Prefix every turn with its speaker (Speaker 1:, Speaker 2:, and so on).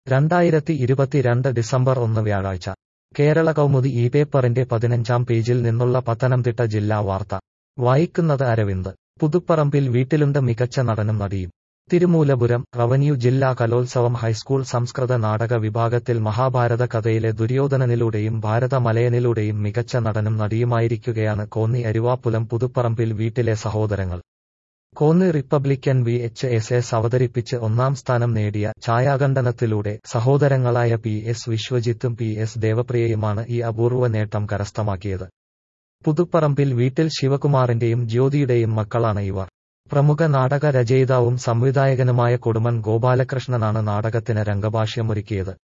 Speaker 1: രണ്ടായിരത്തി ഇരുപത്തിരണ്ട് ഡിസംബർ ഒന്ന് വ്യാഴാഴ്ച കേരള കൗമുദി ഈ പേപ്പറിന്റെ പതിനഞ്ചാം പേജിൽ നിന്നുള്ള പത്തനംതിട്ട ജില്ലാ വാർത്ത വായിക്കുന്നത് അരവിന്ദ് പുതുപ്പറമ്പിൽ വീട്ടിലുണ്ട് മികച്ച നടനും നടിയും തിരുമൂലപുരം റവന്യൂ ജില്ലാ കലോത്സവം ഹൈസ്കൂൾ സംസ്കൃത നാടക വിഭാഗത്തിൽ മഹാഭാരത കഥയിലെ ദുര്യോധനനിലൂടെയും ഭാരതമലയനിലൂടെയും മികച്ച നടനും നടിയുമായിരിക്കുകയാണ് കോന്നി അരുവാപ്പുലം പുതുപ്പറമ്പിൽ വീട്ടിലെ സഹോദരങ്ങൾ Konni republican V H S S അവതരിപ്പിച്ച് ഒന്നാം സ്ഥാനം നേടിയ ഛായാഖണ്ഡനത്തിലൂടെ സഹോദരങ്ങളായ പി എസ് വിശ്വജിത്തും പി എസ് ദേവപ്രിയയുമാണ് ഈ അപൂർവ നേട്ടം കരസ്ഥമാക്കിയത് പുതുപ്പറമ്പിൽ വീട്ടിൽ ശിവകുമാറിന്റെയും ജ്യോതിയുടെയും മക്കളാണ് ഇവർ പ്രമുഖ നാടക രചയിതാവും സംവിധായകനുമായ കൊടുമൺ ഗോപാലകൃഷ്ണനാണ് നാടകത്തിന് രംഗഭാഷ്യമൊരുക്കിയത്